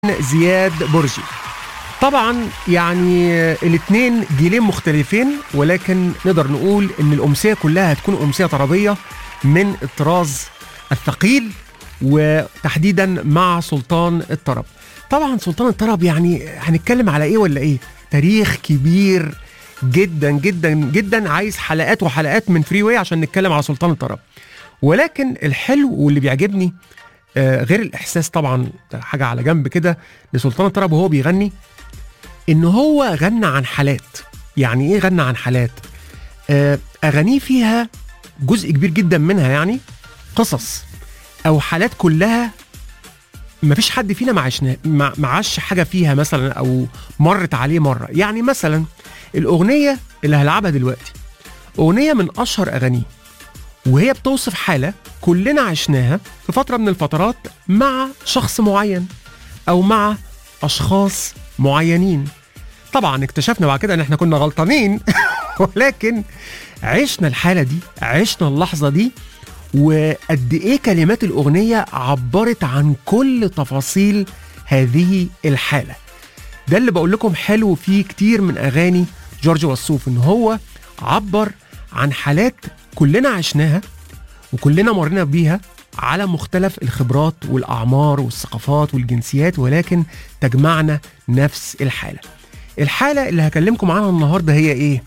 زياد برجي طبعا يعني الاثنين جيلين مختلفين ولكن نقدر نقول ان الامسيه كلها هتكون امسيه طربيه من الطراز الثقيل وتحديدا مع سلطان الطرب طبعا سلطان الطرب يعني هنتكلم على ايه ولا ايه تاريخ كبير جدا جدا جدا عايز حلقات وحلقات من فري واي عشان نتكلم على سلطان الطرب ولكن الحلو واللي بيعجبني آه، غير الاحساس طبعا ده حاجه على جنب كده لسلطان الطرب وهو بيغني ان هو غنى عن حالات يعني ايه غنى عن حالات آه، اغانيه فيها جزء كبير جدا منها يعني قصص او حالات كلها مفيش حد فينا ما عشنا ما ما عاش حاجه فيها مثلا او مرت عليه مره يعني مثلا الاغنيه اللي هلعبها دلوقتي اغنيه من اشهر اغانيه وهي بتوصف حاله كلنا عشناها في فتره من الفترات مع شخص معين او مع اشخاص معينين طبعا اكتشفنا بعد كده ان احنا كنا غلطانين ولكن عشنا الحاله دي عشنا اللحظه دي وقد ايه كلمات الاغنيه عبرت عن كل تفاصيل هذه الحاله ده اللي بقول لكم حلو فيه كتير من اغاني جورج وسوف ان هو عبر عن حالات كلنا عشناها وكلنا مرينا بيها على مختلف الخبرات والاعمار والثقافات والجنسيات ولكن تجمعنا نفس الحاله الحاله اللي هكلمكم عنها النهارده هي ايه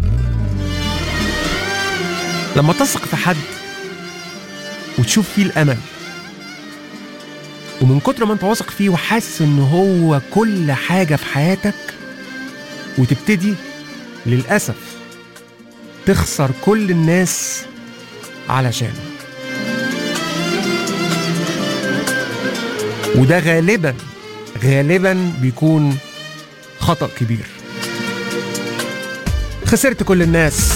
لما تثق في حد وتشوف فيه الامل ومن كتر ما انت واثق فيه وحاسس ان هو كل حاجه في حياتك وتبتدي للاسف تخسر كل الناس علشانه وده غالبا غالبا بيكون خطأ كبير خسرت كل الناس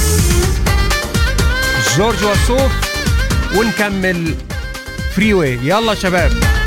جورج وسوف ونكمل فري واي يلا شباب